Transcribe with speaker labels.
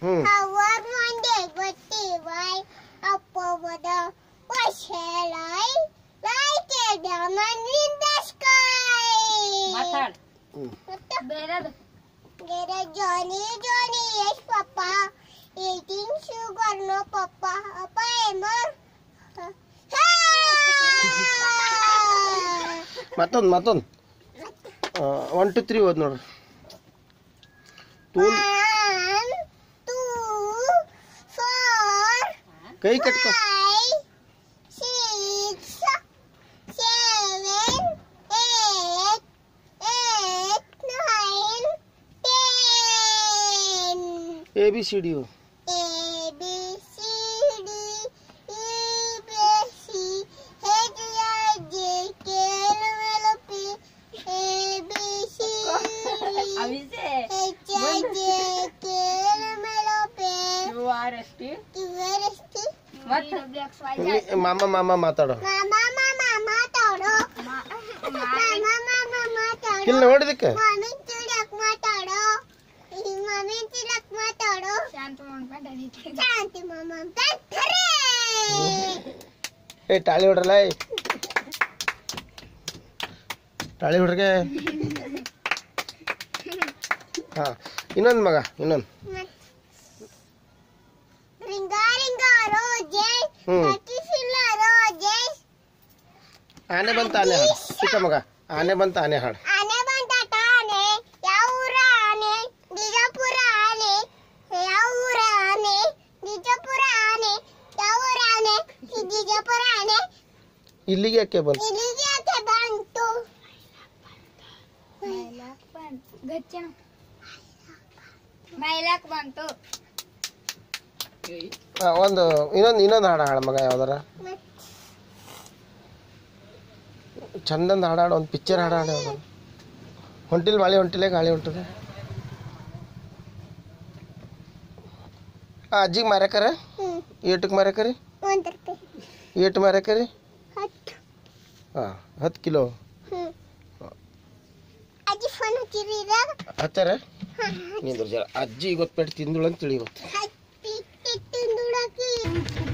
Speaker 1: ಹ್ಮ್
Speaker 2: ಅವಾಗ ಮಂಡೆ ಗೊತ್ತಿವೈ ಅಪ್ಪ ಹೋದ ವರ್ಷಲೈ ಲೈಟ್ ಡಮನ್ನಿಂದ ಸ್ಕೈ
Speaker 3: ಮಾತಾಡ್
Speaker 1: ಹ್ಮ್
Speaker 2: ಮತ್ತೆ
Speaker 3: ಬೇರೆದು
Speaker 2: ಗೆರೆ Johnny Johnny yes papa eating sugar no papa ಅಪ್ಪ ಎಮರ್
Speaker 1: ಮತ್ತೊಂದು ಮತ್ತೊಂದು ಒನ್ ಟು ತ್ರೀ ಓದ್ ನೋಡ್ರಿ ಟೂಲ್
Speaker 2: ಒನ್ ಟೂ ಫೋರ್
Speaker 1: ಕೈ ಕಟ್ಕೊ
Speaker 2: five, six, seven, eight, eight, nine, ten.
Speaker 1: A B C D
Speaker 2: A B C D E B C H I J K L M N O P A B C D
Speaker 3: ಅವಿಸೆ
Speaker 2: H I J K L M N O P
Speaker 3: U R S T
Speaker 2: Q R S T
Speaker 3: ಮತ್ತೆ
Speaker 1: ಮಾಮ ಮಾಮ ಮಾತಾಡೋ
Speaker 2: Mama, mama, ಮಾತಾಡು ಮಾಮ ಮಾಮ ಮಾತಾಡು
Speaker 1: ಇಲ್ಲ ನೋಡಿದಕ್ಕೆ
Speaker 2: ಮಮ್ಮಿ ತಿಳಕ್ ಮಾತಾಡು ಈ ಮಮ್ಮಿ ತಿಳಕ್ ಮಾತಾಡು ಶಾಂತಿ ಮಾಮ ಬೆಕ್ಕರೆ
Speaker 1: ಏ ಟಾಳಿ ಹೊಡ್ರಲ್ಲ ಏ. ಟಾಳಿ ಹೊಡ್ರಿಗೆ ಹಾ ಇನ್ನೊಂದು ಮಗ ಇನ್ನೊಂದು
Speaker 2: ರಿಂಗ ರಿಂಗ ರೋಜೆ
Speaker 1: ಹ್ಮ್.
Speaker 2: ನಟಿಸಿಲ್ಲ ರೋಜೆ
Speaker 1: ಆನೆ ಬಂತ ಆನೆ ಹಾಡು ಚಿಕ್ಕ ಮಗ ಆನೆ ಬಂತ ಆನೆ ಹಾಡು
Speaker 2: ಆನೆ ಬಂದ ತಾನೆ ಯಾವ ಊರ ಆನೆ ಬಿಜಾಪುರ ಆನೆ ಯಾವ ಊರ ಆನೆ ಬಿಜಾಪುರ ಆನೆ ಯಾವ ಊರ ಆನೆ ಬಿಜಾಪುರ ಆನೆ
Speaker 1: ಇಲ್ಲಿಗೆ ಯಾಕೆ ಬಂತು
Speaker 2: ಇಲ್ಲಿಗೆ ಯಾಕೆ ಬಂತು
Speaker 3: ಗಚ್ಚಣ ಮೈಲಾಕ್ ಬಂತು
Speaker 1: ಆ, ಒಂದು ಇನ್ನೊಂದು ಇನ್ನೊಂದು ಹಾಡು ಹಾಡು ಮಗ ಯಾವ್ದಾರ ಚಂದಂದ ಹಾಡು ಹಾಡು ಒಂದು ಪಿಕ್ಚರ್ ಹಾಡು ಹಾಡು ಯಾವ್ದಾರ ಹೊಂಟಿಲ್ ಮಳೆ ಹೊಂಟಿಲ್ಲ ಗಾಳಿ ಹೊಂಟದೆ ಆ ಅಜ್ಜಿಗೆ ಮಾರ್ಯಾಕರ
Speaker 2: ಹ್ಮ್
Speaker 1: ಏಟಕ್ಕೆ ಮಾರ್ಯಾಕರಿ
Speaker 2: ಒಂದ್ ರೂಪಾಯಿ
Speaker 1: ಏಟು ಮಾರ್ಯಾಕರಿ
Speaker 2: ಹತ್ತು
Speaker 1: ಹಾಂ ಹತ್ತು ಕಿಲೋ
Speaker 2: ಹ್ಮ್ ಅಜ್ಜಿ ಫೋನ್ ಹಚ್ಚಿರೀರ
Speaker 1: ಹತ್ತಾರ ನಿಂದ್ರ ಜರ ಅಜ್ಜಿ ಗೊತ್ತಪೇಟೆ ತಿಂದುಳು ಅಂತ ತಿಳಿ ಗೊತ್ತು
Speaker 2: ಹತ್ತಿ ತಿಂದುಳಕಿ